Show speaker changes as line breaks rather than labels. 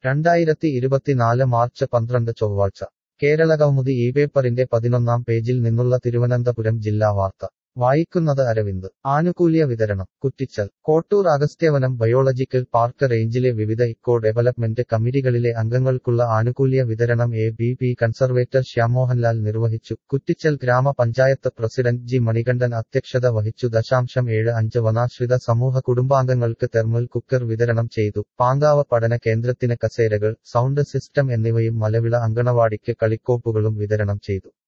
രണ്ടായിരത്തി ഇരുപത്തിനാല് മാർച്ച് പന്ത്രണ്ട് ചൊവ്വാഴ്ച കേരളകൗമുദി ഈ പേപ്പറിന്റെ പതിനൊന്നാം പേജിൽ നിന്നുള്ള തിരുവനന്തപുരം ജില്ലാ വാർത്ത വായിക്കുന്നത് അരവിന്ദ് ആനുകൂല്യ വിതരണം കുറ്റിച്ചൽ കോട്ടൂർ അഗസ്ത്യവനം ബയോളജിക്കൽ പാർക്ക് റേഞ്ചിലെ വിവിധ ഇക്കോ ഡെവലപ്മെന്റ് കമ്മിറ്റികളിലെ അംഗങ്ങൾക്കുള്ള ആനുകൂല്യ വിതരണം A B P conservator Shyamohanlal നിർവഹിച്ചു കുറ്റിച്ചൽ ഗ്രാമപഞ്ചായത്ത് പ്രസിഡന്റ് ജി മണികണ്ഠൻ അധ്യക്ഷത വഹിച്ചു ദശാംശം ഏഴ് അഞ്ച് വനാശ്രിത സമൂഹ കുടുംബാംഗങ്ങൾക്ക് തെർമൽ കുക്കർ വിതരണം ചെയ്തു പാങ്കാവ് പഠന കേന്ദ്രത്തിന് കസേരകൾ സൗണ്ട് സിസ്റ്റം എന്നിവയും മലവിള അങ്കണവാടിക്ക് കളിക്കോപ്പുകളും വിതരണം ചെയ്തു